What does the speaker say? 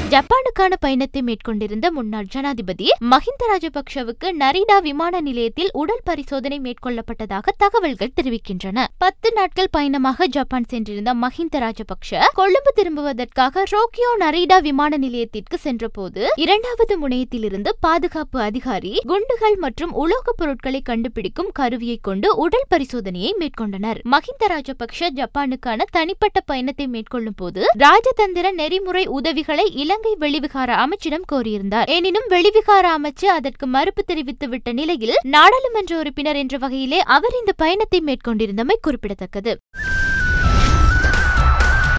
ஜப்பானுக்கான பயணத்தை மேற்கொண்டிருந்த முன்னாள் ஜனாதிபதி மஹிந்த ராஜபக்ஷவுக்கு நரிடா விமான நிலையத்தில் உடல் பரிசோதனை மேற்கொள்ளப்பட்டதாக தகவல்கள் தெரிவிக்கின்றன பத்து நாட்கள் பயணமாக ஜப்பான் சென்றிருந்த மஹிந்த ராஜபக்ஷ கொழும்பு திரும்புவதற்காக டோக்கியோ நரிடா விமான நிலையத்திற்கு சென்றபோது இரண்டாவது முனையத்திலிருந்து பாதுகாப்பு அதிகாரி குண்டுகள் மற்றும் உலோகப் பொருட்களை கண்டுபிடிக்கும் கருவியை கொண்டு உடல் பரிசோதனையை மேற்கொண்டனர் மஹிந்த ராஜபக்ஷ ஜப்பானுக்கான தனிப்பட்ட பயணத்தை மேற்கொள்ளும் போது ராஜதந்திர நெறிமுறை உதவிகளை இலங்கை வெளிவிகார அமைச்சிடம் கோரியிருந்தார் எனினும் வெளிவிகார அமைச்சு அதற்கு மறுப்பு தெரிவித்துவிட்ட நிலையில் நாடாளுமன்ற உறுப்பினர் என்ற வகையிலே அவர் இந்த பயணத்தை மேற்கொண்டிருந்தமை குறிப்பிடத்தக்கது